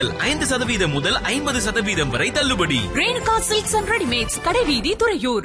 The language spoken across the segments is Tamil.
ஐந்து சதவீதம் முதல் ஐம்பது சதவீதம் வரை தள்ளுபடி ரேணுகா சில்க்ஸ் அண்ட் ரெடிமேட்ஸ் கடைவீதி துறையூர்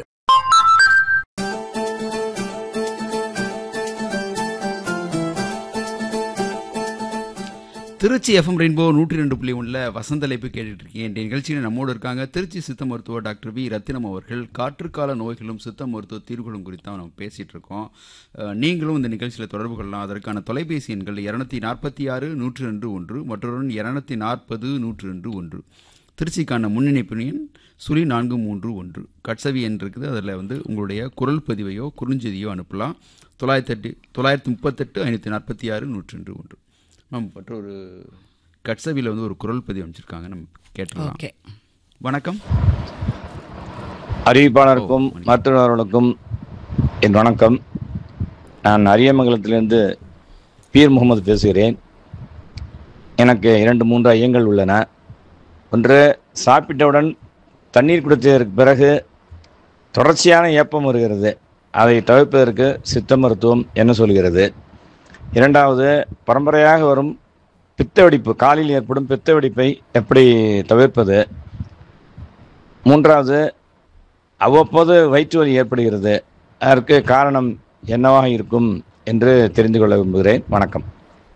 திருச்சி எஃப்எம் ரெயின்போ நூற்றி ரெண்டு புள்ளி ஒன்றில் வசந்தலைப்பு கேட்டுட்டு இருக்கீங்க இந்த நிகழ்ச்சியில் நம்மோடு இருக்காங்க திருச்சி சித்த மருத்துவர் டாக்டர் வி ரத்தினம் அவர்கள் காற்றுக்கால நோய்களும் சித்த மருத்துவ தீர்வுகளும் குறித்து தான் நம்ம பேசிகிட்டு இருக்கோம் அஹ், நீங்களும் இந்த நிகழ்ச்சியில் தொடர்பு கொள்ளலாம் அதற்கான தொலைபேசி எண்கள் இரநூத்தி நாற்பத்தி ஆறு நூற்றி ரெண்டு ஒன்று மற்றொரு இரநூத்தி நாற்பது நூற்றி ரெண்டு ஒன்று திருச்சிக்கான முன்னிணைப்பு எண் சுழி நான்கு மூன்று ஒன்று கட்சவி எண் இருக்குது அதில் வந்து உங்களுடைய குரல் பதிவையோ குறுஞ்செய்தியோ அனுப்பலாம் தொள்ளாயிரத்தி எட்டு தொள்ளாயிரத்தி முப்பத்தெட்டு ஐநூற்றி நாற்பத்தி ஆறு நூற்றி ரெண்டு ஒன்று மேம் மற்றொரு கட்சவியில் வந்து ஒரு குரல் பதிவு அமைச்சிருக்காங்க நம்ம கேட்டுடலாம் ஓகே வணக்கம் அறிவிப்பாளருக்கும் மருத்துவர்களுக்கும் என் வணக்கம் நான் அரியமங்கலத்திலிருந்து பீர் முகமது பேசுகிறேன் எனக்கு இரண்டு மூன்று ஐயங்கள் உள்ளன ஒன்று சாப்பிட்டவுடன் தண்ணீர் குடித்ததற்கு பிறகு தொடர்ச்சியான ஏப்பம் வருகிறது அதை தவிர்ப்பதற்கு சித்த மருத்துவம் என்ன சொல்கிறது இரண்டாவது பரம்பரையாக வரும் பித்த வெடிப்பு காலில் ஏற்படும் பித்த வெடிப்பை எப்படி தவிர்ப்பது மூன்றாவது அவ்வப்போது வயிற்று வலி ஏற்படுகிறது அதற்கு காரணம் என்னவாக இருக்கும் என்று தெரிந்து கொள்ள விரும்புகிறேன் வணக்கம்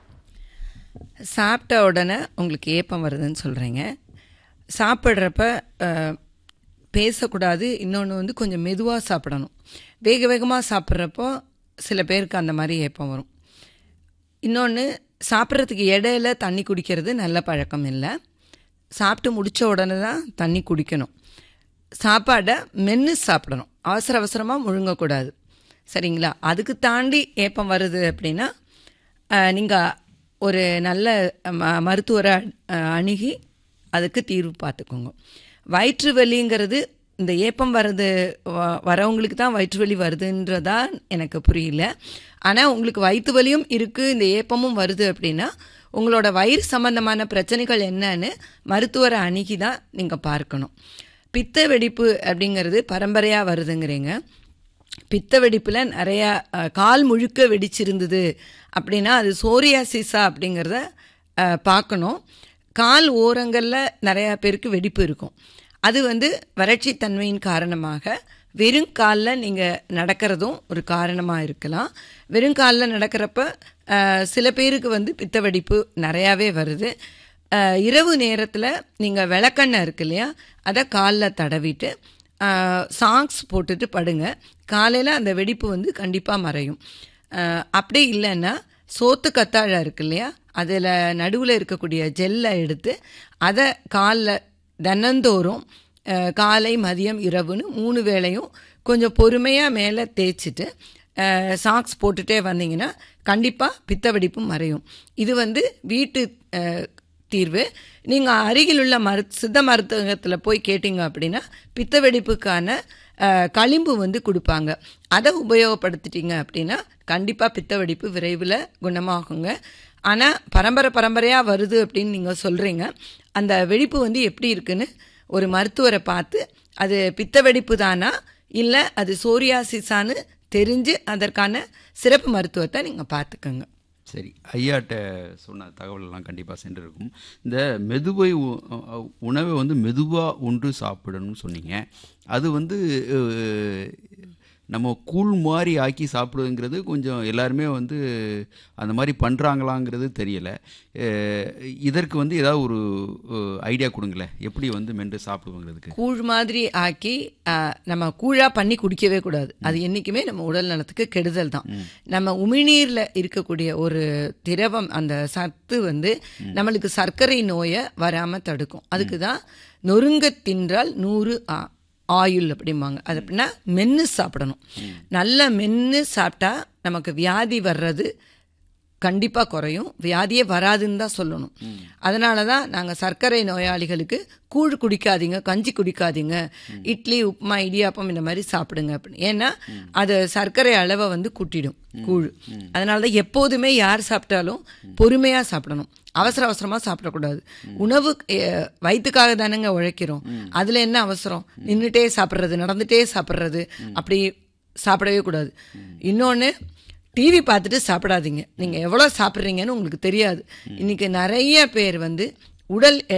சாப்பிட்ட உடனே உங்களுக்கு ஏப்பம் வருதுன்னு சொல்கிறீங்க சாப்பிட்றப்ப அஹ், பேசக்கூடாது இன்னொன்று வந்து கொஞ்சம் மெதுவாக சாப்பிடணும் வேக வேகமாக சாப்பிட்றப்போ சில பேருக்கு அந்த மாதிரி ஏப்பம் வரும் இன்னொன்று சாப்பிட்றதுக்கு இடையில தண்ணி குடிக்கிறது நல்ல பழக்கம் இல்லை சாப்பிட்டு முடித்த உடனே தான் தண்ணி குடிக்கணும் சாப்பாடை மென்று சாப்பிடணும் அவசர அவசரமாக முழுங்கக்கூடாது சரிங்களா அதுக்கு தாண்டி ஏப்பம் வருது அப்படின்னா நீங்கள் ஒரு நல்ல ம மருத்துவரை அஹ், அணுகி அதுக்கு தீர்வு பார்த்துக்கோங்க வயிற்று வலிங்கிறது இந்த ஏப்பம் வர்றது வ- வரவங்களுக்கு தான் வயிற்று வலி வருதுன்றதா எனக்கு புரியல ஆனால் உங்களுக்கு வயிற்று வலியும் இருக்குது இந்த ஏப்பமும் வருது அப்படின்னா உங்களோட வயிறு சம்பந்தமான பிரச்சனைகள் என்னன்னு மருத்துவரை அணுகி தான் நீங்கள் பார்க்கணும் பித்த வெடிப்பு அப்படிங்கிறது பரம்பரையாக வருதுங்கிறீங்க பித்த வெடிப்பில் நிறையா அஹ், கால் முழுக்க வெடிச்சிருந்தது அப்படின்னா அது சோரியாசிஸா அப்படிங்கிறத அஹ், பார்க்கணும் கால் ஓரங்களில் நிறையா பேருக்கு வெடிப்பு இருக்கும் அது வந்து வறட்சி தன்மையின் காரணமாக வெறும் காலில் நீங்கள் நடக்கிறதும் ஒரு காரணமாக இருக்கலாம் வெறும் காலில் நடக்கிறப்ப அஹ், சில பேருக்கு வந்து பித்த வெடிப்பு நிறையாவே வருது அஹ், இரவு நேரத்தில் நீங்கள் விளக்கெண்ணெய் இருக்கு இல்லையா அதை காலில் தடவிட்டு சாக்ஸ் போட்டுட்டு படுங்க காலையில் அந்த வெடிப்பு வந்து கண்டிப்பாக மறையும் அஹ், அப்படி இல்லைன்னா சோத்து கத்தாழை இருக்கு இல்லையா அதில் நடுவில் இருக்கக்கூடிய ஜெல்லை எடுத்து அதை காலில் தினந்தோறும் அஹ், காலை மதியம் இரவுன்னு மூணு வேளையும் கொஞ்சம் பொறுமையாக மேலே தேய்ச்சிட்டு சாக்ஸ் போட்டுட்டே வந்தீங்கன்னா கண்டிப்பாக பித்த வெடிப்பு மறையும் இது வந்து வீட்டு அஹ், தீர்வு நீங்கள் அருகிலுள்ள மரு சித்த மருத்துவத்தில் போய் கேட்டிங்க அப்படின்னா பித்த வெடிப்புக்கான அஹ், களிம்பு வந்து கொடுப்பாங்க அதை உபயோகப்படுத்திட்டீங்க அப்படின்னா கண்டிப்பாக பித்த வெடிப்பு விரைவில் குணமாகுங்க ஆனால் பரம்பரை பரம்பரையாக வருது அப்படின்னு நீங்கள் சொல்கிறீங்க அந்த வெடிப்பு வந்து எப்படி இருக்குன்னு ஒரு மருத்துவரை பார்த்து அது பித்த வெடிப்பு தானா இல்லை அது சோரியாசிஸான்னு தெரிஞ்சு அதற்கான சிறப்பு மருத்துவத்தை நீங்கள் பார்த்துக்கோங்க சரி ஐயாட்ட சொன்ன தகவல் எல்லாம் கண்டிப்பாக சென்றிருக்கும் இந்த மெதுவை உ- அ- உணவை வந்து மெதுவாக உண்டு சாப்பிடணும்னு சொன்னீங்க அது வந்து அஹ், நம்ம கூழ் மாதிரி ஆக்கி சாப்பிடுங்கிறது கொஞ்சம் எல்லாருமே வந்து அந்த மாதிரி பண்ணுறாங்களாங்கிறது தெரியல அஹ், இதற்கு வந்து ஏதாவது ஒரு ஐடியா கொடுங்களேன் எப்படி வந்து மென்று சாப்பிடுவோங்கிறதுக்கு கூழ் மாதிரி ஆக்கி ஆ, நம்ம கூழா பண்ணி குடிக்கவே கூடாது அது என்னைக்குமே நம்ம உடல் நலத்துக்கு கெடுதல் தான் நம்ம உமிழ்நீர்ல இருக்கக்கூடிய ஒரு திரவம் அந்த சத்து வந்து நம்மளுக்கு சர்க்கரை நோயை வராம தடுக்கும் அதுக்கு தான் நொறுங்க தின்றால் நூறு ஆ- ஆயுள் அப்படிம்பாங்க அது அப்படின்னா மென்று சாப்பிடணும் நல்ல மென்று சாப்பிட்டா நமக்கு வியாதி வர்றது கண்டிப்பாக குறையும் வியாதியே வராதுன்னு தான் சொல்லணும் அதனால தான் நாங்கள் சர்க்கரை நோயாளிகளுக்கு கூழ் குடிக்காதீங்க கஞ்சி குடிக்காதீங்க இட்லி உப்புமா இடியாப்பம் இந்த மாதிரி சாப்பிடுங்க அப்படின்னு ஏன்னா அது சர்க்கரை அளவை வந்து கூட்டிடும் கூழ் அதனால தான் எப்போதுமே யார் சாப்பிட்டாலும் பொறுமையாக சாப்பிடணும் அவசர அவசரமாக சாப்பிடக்கூடாது உணவு அஹ், வயிற்றுக்காக தானேங்க உழைக்கிறோம் அதில் என்ன அவசரம் நின்றுட்டே சாப்பிட்றது நடந்துட்டே சாப்பிட்றது அப்படி சாப்பிடவே கூடாது இன்னொன்று டிவி பார்த்துட்டு சாப்பிடாதீங்க நீங்கள் எவ்வளோ சாப்பிட்றீங்கன்னு உங்களுக்கு தெரியாது இன்னைக்கு நிறைய பேர் வந்து உடல்